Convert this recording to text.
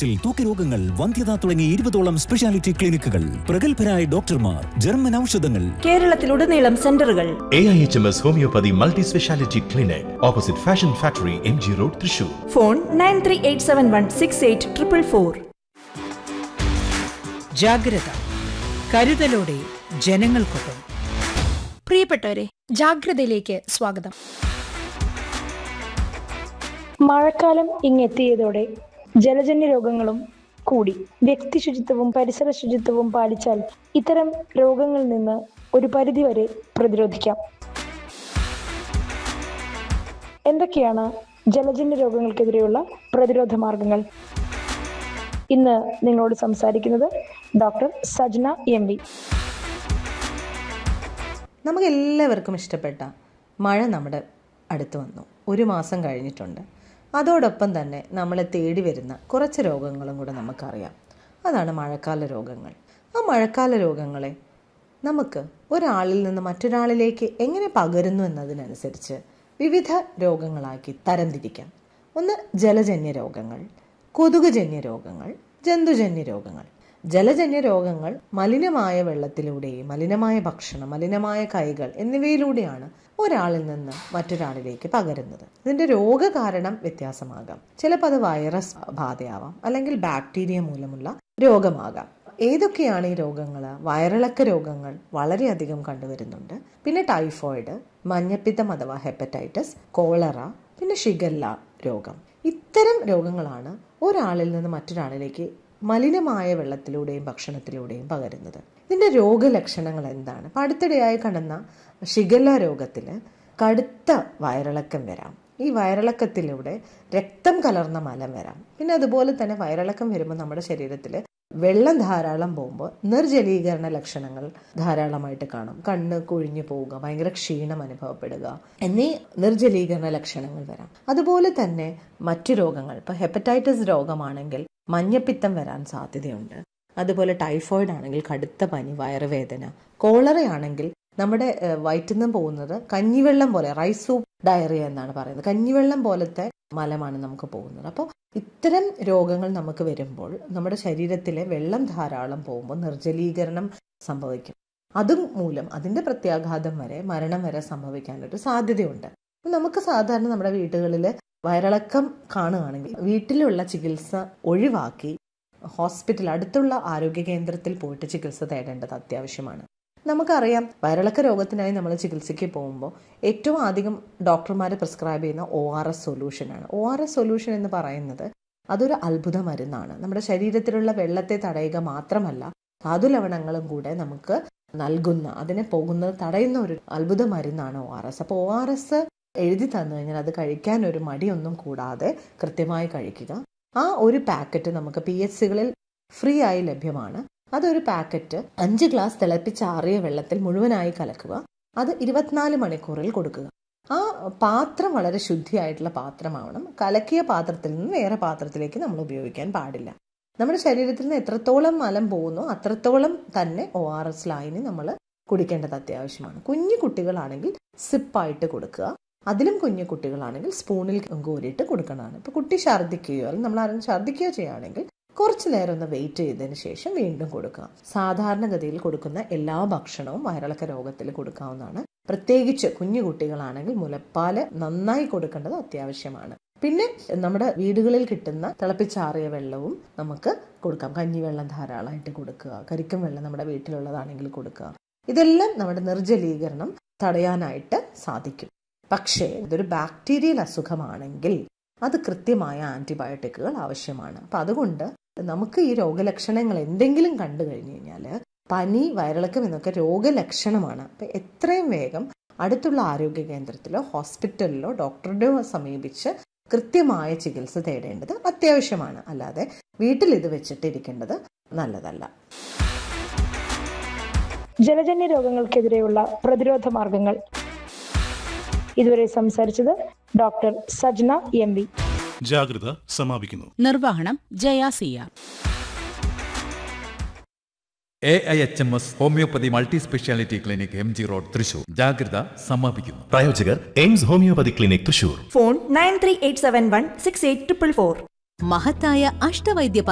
കൊച്ചിയിൽ തൂക്കരോഗങ്ങൾ വന്ധ്യത തുടങ്ങി ഇരുപതോളം സ്പെഷ്യാലിറ്റി ക്ലിനിക്കുകൾ പ്രഗത്ഭരായ ഡോക്ടർമാർ ജർമ്മൻ ഔഷധങ്ങൾ കേരളത്തിലുടനീളം സെന്ററുകൾ A I H M S homeopathy multi speciality clinic opposite fashion factory M G road Thrissur phone nine three eight seven one six eight triple four ജാഗ്രത കരുതലോടെ ജനങ്ങൾക്കൊപ്പം പ്രിയപ്പെട്ടവരെ ജാഗ്രതയിലേക്ക് സ്വാഗതം മഴക്കാലം ഇങ്ങെത്തിയതോടെ ജലജന്യ രോഗങ്ങളും കൂടി വ്യക്തി ശുചിത്വവും പരിസര ശുചിത്വവും പാലിച്ചാൽ ഇത്തരം രോഗങ്ങളിൽ നിന്ന് ഒരു പരിധിവരെ പ്രതിരോധിക്കാം എന്തൊക്കെയാണ് ജലജന്യ രോഗങ്ങൾക്കെതിരെയുള്ള പ്രതിരോധ മാർഗങ്ങൾ ഇന്ന് നിങ്ങളോട് സംസാരിക്കുന്നത് ഡോക്ടർ സജ്ന എം വി നമുക്ക് എല്ലാവർക്കും ഇഷ്ടപ്പെട്ട മഴ നമ്മുടെ അടുത്ത് വന്നു ഒരു മാസം കഴിഞ്ഞിട്ടുണ്ട് അതോടൊപ്പം തന്നെ നമ്മളെ തേടി വരുന്ന കുറച്ച് രോഗങ്ങളും കൂടെ നമുക്കറിയാം അതാണ് മഴക്കാല രോഗങ്ങൾ ആ മഴക്കാല രോഗങ്ങളെ നമുക്ക് ഒരാളിൽ നിന്ന് മറ്റൊരാളിലേക്ക് എങ്ങനെ പകരുന്നു എന്നതിനനുസരിച്ച് വിവിധ രോഗങ്ങളാക്കി തരംതിരിക്കാം ഒന്ന് ജലജന്യ രോഗങ്ങൾ കൊതുകുജന്യ രോഗങ്ങൾ ജന്തുജന്യ രോഗങ്ങൾ ജലജന്യ രോഗങ്ങൾ മലിനമായ വെള്ളത്തിലൂടെയും മലിനമായ ഭക്ഷണം മലിനമായ കൈകൾ എന്നിവയിലൂടെയാണ് ഒരാളിൽ നിന്ന് മറ്റൊരാളിലേക്ക് പകരുന്നത് ഇതിന്റെ രോഗകാരണം വ്യത്യാസമാകാം ചിലപ്പോൾ അത് വൈറസ് ബാധയാവാം അല്ലെങ്കിൽ ബാക്ടീരിയ മൂലമുള്ള രോഗമാകാം ഏതൊക്കെയാണ് ഈ രോഗങ്ങൾ വയറിളക്ക രോഗങ്ങൾ വളരെയധികം കണ്ടുവരുന്നുണ്ട് പിന്നെ ടൈഫോയിഡ് മഞ്ഞപ്പിത്തം അഥവാ ഹെപ്പറ്റൈറ്റിസ് കോളറ പിന്നെ ഷിഗല്ല രോഗം ഇത്തരം രോഗങ്ങളാണ് ഒരാളിൽ നിന്ന് മറ്റൊരാളിലേക്ക് മലിനമായ വെള്ളത്തിലൂടെയും ഭക്ഷണത്തിലൂടെയും പകരുന്നത് ഇതിന്റെ രോഗലക്ഷണങ്ങൾ എന്താണ് ഇപ്പം അടുത്തിടെയായി കാണുന്ന ഷിഗല്ല രോഗത്തിൽ കടുത്ത വയറിളക്കം വരാം ഈ വയറിളക്കത്തിലൂടെ രക്തം കലർന്ന മലം വരാം പിന്നെ അതുപോലെ തന്നെ വയറിളക്കം വരുമ്പോൾ നമ്മുടെ ശരീരത്തിൽ വെള്ളം ധാരാളം പോകുമ്പോൾ നിർജലീകരണ ലക്ഷണങ്ങൾ ധാരാളമായിട്ട് കാണും കണ്ണ് കുഴിഞ്ഞു പോവുക ഭയങ്കര ക്ഷീണം അനുഭവപ്പെടുക എന്നീ നിർജലീകരണ ലക്ഷണങ്ങൾ വരാം അതുപോലെ തന്നെ മറ്റു രോഗങ്ങൾ ഇപ്പൊ ഹെപ്പറ്റൈറ്റിസ് രോഗമാണെങ്കിൽ മഞ്ഞപ്പിത്തം വരാൻ സാധ്യതയുണ്ട് അതുപോലെ ടൈഫോയിഡ് ആണെങ്കിൽ കടുത്ത പനി വയറുവേദന കോളറയാണെങ്കിൽ നമ്മുടെ ഏഹ്, വയറ്റിൽ നിന്ന് പോകുന്നത് കഞ്ഞിവെള്ളം പോലെ റൈസ് സൂപ്പ് ഡയറിയ എന്നാണ് പറയുന്നത് കഞ്ഞിവെള്ളം പോലത്തെ മലമാണ് നമുക്ക് പോകുന്നത് അപ്പോൾ ഇത്തരം രോഗങ്ങൾ നമുക്ക് വരുമ്പോൾ നമ്മുടെ ശരീരത്തിലെ വെള്ളം ധാരാളം പോകുമ്പോൾ നിർജ്ജലീകരണം സംഭവിക്കും അതും മൂലം അതിന്റെ പ്രത്യാഘാതം വരെ മരണം വരെ സംഭവിക്കാനൊരു സാധ്യതയുണ്ട് നമുക്ക് സാധാരണ നമ്മുടെ വീടുകളിൽ വയറിളക്കം കാണുകയാണെങ്കിൽ വീട്ടിലുള്ള ചികിത്സ ഒഴിവാക്കി ഹോസ്പിറ്റൽ അടുത്തുള്ള ആരോഗ്യ കേന്ദ്രത്തിൽ പോയിട്ട് ചികിത്സ തേടേണ്ടത് അത്യാവശ്യമാണ് നമുക്കറിയാം വയറിളക്ക രോഗത്തിനായി നമ്മൾ ചികിത്സയ്ക്ക് പോകുമ്പോൾ ഏറ്റവും അധികം ഡോക്ടർമാർ പ്രിസ്ക്രൈബ് ചെയ്യുന്ന ഒ ആർ എസ് സൊല്യൂഷനാണ് ഒ ആർ എസ് സൊല്യൂഷൻ എന്ന് പറയുന്നത് അതൊരു അത്ഭുത മരുന്നാണ് നമ്മുടെ ശരീരത്തിലുള്ള വെള്ളത്തെ തടയുക മാത്രമല്ല ധാതുലവണങ്ങളും കൂടെ നമുക്ക് നൽകുന്ന അതിനെ പോകുന്നത് തടയുന്ന ഒരു അത്ഭുത മരുന്നാണ് ഒ ആർ എസ് അപ്പോൾ ഒ ആർ എസ് എഴുതി തന്നു കഴിഞ്ഞാൽ അത് കഴിക്കാൻ ഒരു മടിയൊന്നും കൂടാതെ കൃത്യമായി കഴിക്കുക ആ ഒരു പാക്കറ്റ് നമുക്ക് പി എച്ച് സികളിൽ ഫ്രീ ആയി ലഭ്യമാണ് അതൊരു പാക്കറ്റ് അഞ്ച് ഗ്ലാസ് തിളപ്പിച്ചാറിയ വെള്ളത്തിൽ മുഴുവനായി കലക്കുക അത് ഇരുപത്തിനാല് മണിക്കൂറിൽ കൊടുക്കുക ആ പാത്രം വളരെ ശുദ്ധിയായിട്ടുള്ള പാത്രമാവണം കലക്കിയ പാത്രത്തിൽ നിന്ന് വേറെ പാത്രത്തിലേക്ക് നമ്മൾ ഉപയോഗിക്കാൻ പാടില്ല നമ്മുടെ ശരീരത്തിൽ നിന്ന് എത്രത്തോളം മലം പോകുന്നോ അത്രത്തോളം തന്നെ ഒ ആർ എസ് ലൈന് നമ്മൾ കുടിക്കേണ്ടത് അത്യാവശ്യമാണ് കുഞ്ഞു കുട്ടികളാണെങ്കിൽ സിപ്പായിട്ട് കൊടുക്കുക അതിലും കുഞ്ഞു കുട്ടികളാണെങ്കിൽ സ്പൂണിൽ കോരിയിട്ട് കൊടുക്കണതാണ് ഇപ്പൊ കുട്ടി ഛർദ്ദിക്കുകയോ അല്ലെങ്കിൽ നമ്മൾ ആരെങ്കിലും ഛർദ്ദിക്കുകയോ ചെയ്യുകയാണെങ്കിൽ കുറച്ചു നേരം ഒന്ന് വെയിറ്റ് ചെയ്തതിന് ശേഷം വീണ്ടും കൊടുക്കുക സാധാരണഗതിയിൽ കൊടുക്കുന്ന എല്ലാ ഭക്ഷണവും വയറിളക്ക രോഗത്തിൽ കൊടുക്കാവുന്നതാണ് പ്രത്യേകിച്ച് കുഞ്ഞു കുട്ടികളാണെങ്കിൽ മുലപ്പാല് നന്നായി കൊടുക്കേണ്ടത് അത്യാവശ്യമാണ് പിന്നെ നമ്മുടെ വീടുകളിൽ കിട്ടുന്ന തിളപ്പിച്ചാറിയ വെള്ളവും നമുക്ക് കൊടുക്കാം കഞ്ഞിവെള്ളം ധാരാളമായിട്ട് കൊടുക്കുക കരിക്കും വെള്ളം നമ്മുടെ വീട്ടിലുള്ളതാണെങ്കിൽ കൊടുക്കുക ഇതെല്ലാം നമ്മുടെ നിർജ്ജലീകരണം തടയാനായിട്ട് സാധിക്കും പക്ഷേ ഇതൊരു ബാക്ടീരിയൽ അസുഖമാണെങ്കിൽ അത് കൃത്യമായ ആന്റിബയോട്ടിക്കുകൾ ആവശ്യമാണ് അപ്പൊ അതുകൊണ്ട് നമുക്ക് ഈ രോഗലക്ഷണങ്ങൾ എന്തെങ്കിലും കണ്ടു കഴിഞ്ഞു കഴിഞ്ഞാൽ പനി വയറിളക്കം എന്നൊക്കെ രോഗലക്ഷണമാണ് അപ്പൊ എത്രയും വേഗം അടുത്തുള്ള ആരോഗ്യ കേന്ദ്രത്തിലോ ഹോസ്പിറ്റലിലോ ഡോക്ടറുടെയോ സമീപിച്ച് കൃത്യമായ ചികിത്സ തേടേണ്ടത് അത്യാവശ്യമാണ് അല്ലാതെ വീട്ടിൽ ഇത് വെച്ചിട്ടിരിക്കേണ്ടത് നല്ലതല്ല ജലജന്യ രോഗങ്ങൾക്കെതിരെയുള്ള പ്രതിരോധ മാർഗങ്ങൾ ഇതുവരെ സംസാരിച്ചത് ഡോക്ടർ സജ്ന എം വി ജാഗ്രത സമാപിക്കുന്നു നിർവഹണം ജയ സിയാർ A I H M S homeopathy multi speciality clinic M G road Thrissur ജാഗ്രത സമാപിക്കുന്നു പ്രായോജകർ AIMS homeopathy clinic Thrissur phone nine three eight seven one six eight triple four മഹത്തായ അഷ്ടവൈദ്യ